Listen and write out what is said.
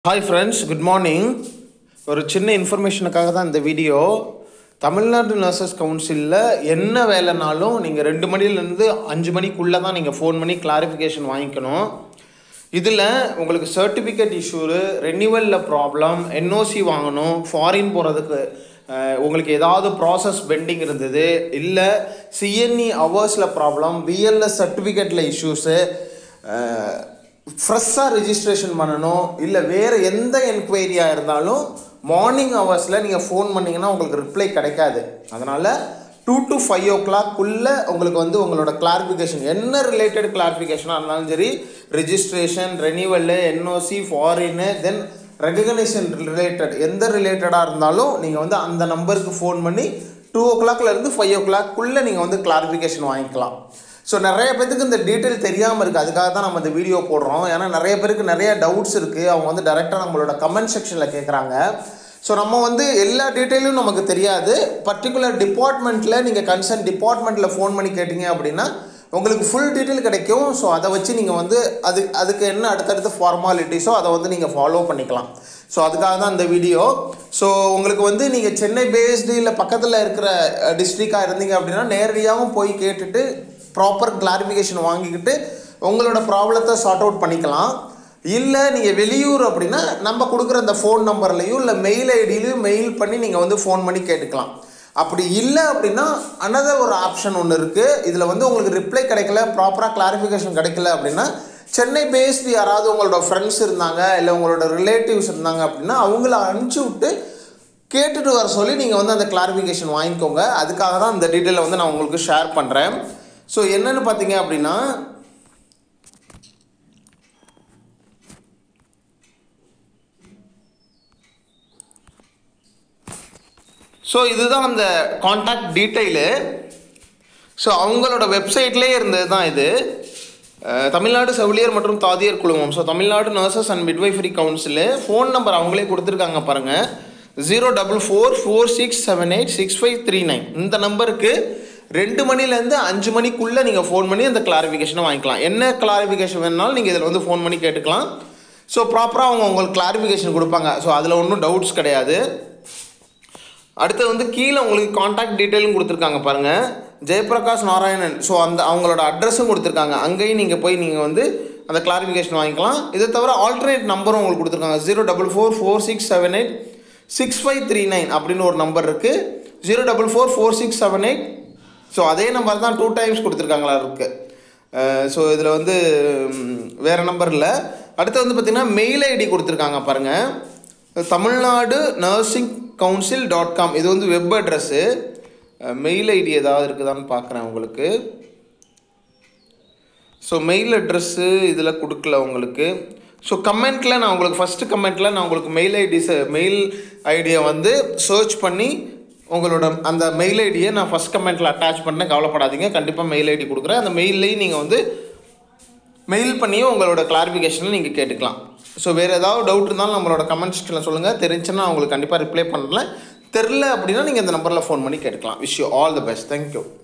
hi friends good morning ஒரு சின்ன இன்ஃபர்மேஷனுக்காக தான் இந்த வீடியோ தமிழ்நாடு நர்சஸ் கவுன்சிலில் என்ன வேலைனாலும் நீங்கள் ரெண்டு மணிலேருந்து அஞ்சு மணிக்குள்ளே தான் நீங்கள் ஃபோன் பண்ணி கிளாரிஃபிகேஷன் வாங்கிக்கணும் இதில் உங்களுக்கு சர்டிஃபிகேட் இஷ்யூரு ரெனிவலில் ப்ராப்ளம் என்ஓசி வாங்கணும் ஃபாரின் போகிறதுக்கு அஹ், உங்களுக்கு ஏதாவது ப்ராசஸ் பெண்டிங் இருந்தது இல்லை சிஎன்இ ஹவர்ஸில் ப்ராப்ளம் பிஎல்எஸ் சர்டிஃபிகேட்டில் இஷ்யூஸு ஃப்ரெஷ்ஷாக ரெஜிஸ்ட்ரேஷன் பண்ணணும் இல்லை வேறு எந்த என்கொயரியாக இருந்தாலும் மார்னிங் ஹவர்ஸில் நீங்கள் ஃபோன் பண்ணிங்கன்னா உங்களுக்கு ரிப்ளை கிடைக்காது அதனால் டூ டு ஃபைவ் ஓ கிளாக்குள்ளே உங்களுக்கு வந்து உங்களோட கிளாரிஃபிகேஷன் என்ன ரிலேட்டட் கிளாரிஃபிகேஷனாக இருந்தாலும் சரி ரெஜிஸ்ட்ரேஷன் ரெனிவல் என்ஓசி ஃபாரின்னு தென் ரெகக்னேஷன் ரிலேட்டட் எந்த ரிலேட்டடாக இருந்தாலும் நீங்கள் வந்து அந்த நம்பருக்கு ஃபோன் பண்ணி டூ ஓ கிளாக்லேருந்து ஃபைவ் ஓ கிளாக்குள்ளே நீங்கள் வந்து கிளாரிஃபிகேஷன் வாங்கிக்கலாம் ஸோ நிறைய பேருக்கு இந்த டீட்டெயில் தெரியாமல் இருக்குது அதுக்காக தான் நம்ம இந்த வீடியோ போடுறோம் ஏன்னா நிறைய பேருக்கு நிறைய டவுட்ஸ் இருக்குது அவங்க வந்து டேரெக்டாக நம்மளோட கமெண்ட் செக்ஷனில் கேட்குறாங்க ஸோ நம்ம வந்து எல்லா டீட்டெயிலும் நமக்கு தெரியாது பர்டிகுலர் டிபார்ட்மெண்ட்டில் நீங்கள் கன்சர்ன் டிபார்ட்மெண்ட்டில் ஃபோன் பண்ணி கேட்டிங்க அப்படின்னா உங்களுக்கு ஃபுல் டீட்டெயில் கிடைக்கும் ஸோ அதை வச்சு நீங்கள் வந்து அது அதுக்கு என்ன அடுத்தடுத்த ஃபார்மாலிட்டிஸோ அதை வந்து நீங்கள் ஃபாலோ பண்ணிக்கலாம் ஸோ அதுக்காக தான் இந்த வீடியோ ஸோ உங்களுக்கு வந்து நீங்கள் சென்னை பேஸ்டு இல்லை பக்கத்தில் இருக்கிற டிஸ்ட்ரிக்டாக இருந்தீங்க அப்படின்னா நேரடியாகவும் போய் கேட்டுட்டு ப்ராப்பர் கிளாரிஃபிகேஷன் வாங்கிக்கிட்டு உங்களோட ப்ராப்ளத்தை சார்ட் அவுட் பண்ணிக்கலாம் இல்லை நீங்கள் வெளியூர் அப்படின்னா நம்ம கொடுக்குற அந்த ஃபோன் நம்பர்லையும் இல்லை மெயில் ஐடியிலையும் மெயில் பண்ணி நீங்கள் வந்து ஃபோன் பண்ணி கேட்டுக்கலாம் அப்படி இல்லை அப்படின்னா அனதர் ஒரு ஆப்ஷன் ஒன்று இருக்குது இதில் வந்து உங்களுக்கு ரிப்ளை கிடைக்கல ப்ராப்பராக கிளாரிஃபிகேஷன் கிடைக்கல அப்படின்னா சென்னை பேஸ்டு யாராவது உங்களோட ஃப்ரெண்ட்ஸ் இருந்தாங்க இல்லை உங்களோட ரிலேட்டிவ்ஸ் இருந்தாங்க அப்படின்னா அவங்கள அனுப்பிச்சி விட்டு கேட்டுட்டு வர சொல்லி நீங்கள் வந்து அந்த கிளாரிஃபிகேஷன் வாங்கிக்கோங்க அதுக்காக தான் இந்த டீட்டெயிலை வந்து நான் உங்களுக்கு ஷேர் பண்ணுறேன் ஸோ என்னென்னு பார்த்தீங்க அப்படின்னா ஸோ இதுதான் அந்த காண்டாக்ட் டீட்டெயிலு ஸோ அவங்களோட வெப்சைட்லேயே இருந்தது தான் இது அஹ், தமிழ்நாடு செவிலியர் மற்றும் தாதியர் குழுமம் so Tamil Nadu nurses and midwifery council phone number அவங்களே கொடுத்துருக்காங்க பாருங்கள் zero double four four six seven eight six five three nine இந்த நம்பருக்கு ரெண்டு மணிலேருந்து அஞ்சு மணிக்குள்ளே நீங்கள் ஃபோன் பண்ணி அந்த கிளாரிஃபிகேஷனை வாங்கிக்கலாம் என்ன கிளாரிஃபிகேஷன் வேணுனாலும் நீங்கள் இதில் வந்து ஃபோன் பண்ணி கேட்டுக்கலாம் ஸோ ப்ராப்பராக அவங்க உங்களுக்கு கிளாரிஃபிகேஷன் கொடுப்பாங்க ஸோ அதில் ஒன்றும் டவுட்ஸ் கிடையாது அடுத்து வந்து கீழே உங்களுக்கு காண்டாக்ட் டீட்டெயிலும் கொடுத்துருக்காங்க பாருங்கள் ஜெயபிரகாஷ் நாராயணன் ஸோ அந்த அவங்களோட அட்ரஸும் கொடுத்துருக்காங்க அங்கேயும் நீங்கள் போய் நீங்கள் வந்து அந்த கிளாரிஃபிகேஷன் வாங்கிக்கலாம் இதை தவிர ஆல்டர்னேட் நம்பரும் உங்களுக்கு கொடுத்துருக்காங்க zero double four four six seven eight six five three nine அப்படின்னு ஒரு நம்பர் இருக்குது zero double four four six seven eight so அதே நம்பர் தான் டூ டைம்ஸ் கொடுத்துருக்காங்களா இருக்குது ஸோ இதில் வந்து ம், வேறு நம்பர் இல்லை அடுத்து வந்து பார்த்திங்கன்னா மெயில் ஐடி கொடுத்துருக்காங்க பாருங்கள் Tamil Nadu nursing council dot com இது வந்து வெப் அட்ரஸ்ஸு மெயில் ஐடி ஏதாவது இருக்குதான்னு பார்க்குறேன் உங்களுக்கு ஸோ மெயில் அட்ரஸ்ஸு இதில் கொடுக்கல உங்களுக்கு ஸோ கமெண்ட்டில் நான் உங்களுக்கு ஃபஸ்ட்டு கமெண்ட்டில் நான் உங்களுக்கு மெயில் ஐடிஸை மெயில் ஐடியை வந்து சர்ச் பண்ணி உங்களோட அந்த மெயில் ஐடியை நான் ஃபஸ்ட் கமெண்ட்டில் அட்டாச் பண்ணேன் கவலைப்படாதீங்க கண்டிப்பாக மெயில் ஐடி கொடுக்குறேன் அந்த மெயில்லையும் நீங்கள் வந்து மெயில் பண்ணியும் உங்களோட கிளாரிஃபிகேஷனில் நீங்கள் கேட்டுக்கலாம் ஸோ வேறு ஏதாவது டவுட் இருந்தாலும் நம்மளோட கமெண்ட் செக்ஷனில் சொல்லுங்கள் தெரிஞ்சுன்னா உங்களுக்கு கண்டிப்பாக ரிப்ளை பண்ணல தெரில அப்படின்னா நீங்கள் இந்த நம்பரில் ஃபோன் பண்ணி கேட்டுக்கலாம் wish you all the best thank you